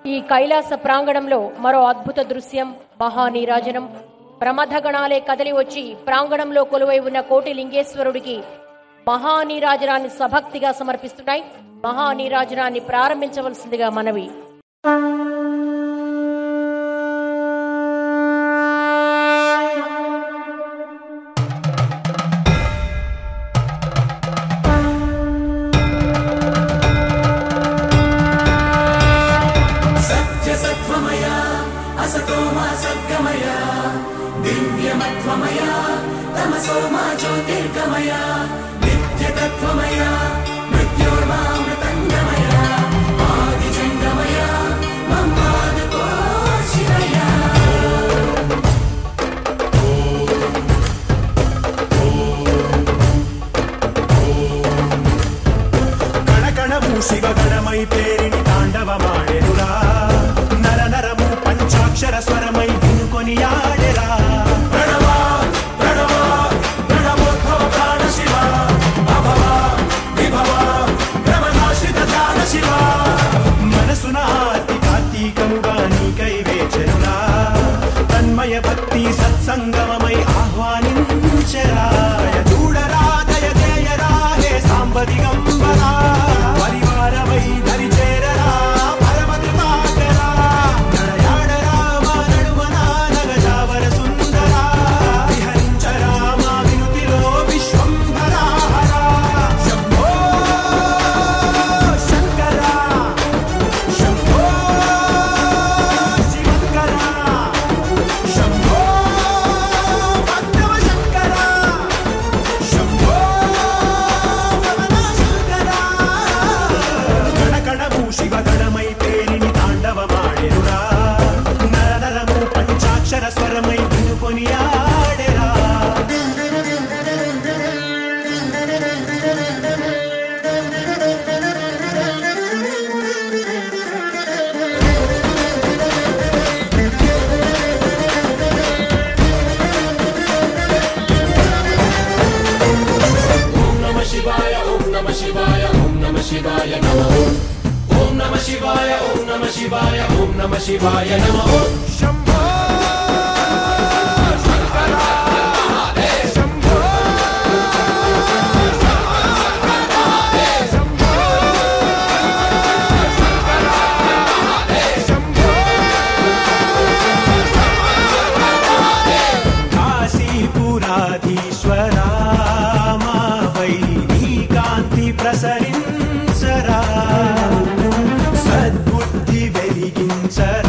ఈ కైలాస ప్రాంగణంలో మరో అద్భుత దృశ్యం మహానీరాజనం ప్రమథగణాలే కదలి వచ్చి ప్రాంగణంలో కొలువై ఉన్న కోటి లింగేశ్వరుడికి మహానీరాజనాన్ని సభక్తిగా సమర్పిస్తున్నాయి మహానీరాజనాన్ని ప్రారంభించవలసిందిగా మనవి सत्यसत्त्वमय असतो मा सद्गमय दिव्यमत्वमय तमसो मा ज्योतिर्गमय नित्यतत्त्वमय मृत्योर्मामृतङ्गमय आदिजङ्गमय ममादको शिवय కణకణము శివగణమై పేరిని తాండవమాడెనురా నర నరము పంచాక్షర స్వరమై వినుకొని ఆడెరా ప్రణవ ప్రణవ ప్రణవోద్భవ ప్రాణ శివ అభవ విభవ భ్రమనాశిత ధ్యాన శివ మనసున ఆర్తి కార్తీకముగా నీకై వేచెనురా తన్మయ భక్తి సత్సంగమమై ఆహ్వానించరాయ చూడరా దయ చేయరా హే సాంబదిగంబరా పరివారమై దరి చేరరా పరమతి పాకరా నడయాడరా మా నడుమన నగజావర సుందరా విహరించరా మా వినుతిలో విశ్వంభరా హరా శంభో శంకరా శంభో శివంకరా శంభో భక్తవ శంకరా శంభో శంకరా గణగణము శివగణమై పేరిని తాండవమాడెనురా నర నరము పంచాక్షర స్వరమై వినుకొని ఆడెరా కాశీపురాధీశ్వరా మాపై నీ కాంతి ప్రసరించరా సద్బుద్ధి వెలిగించరా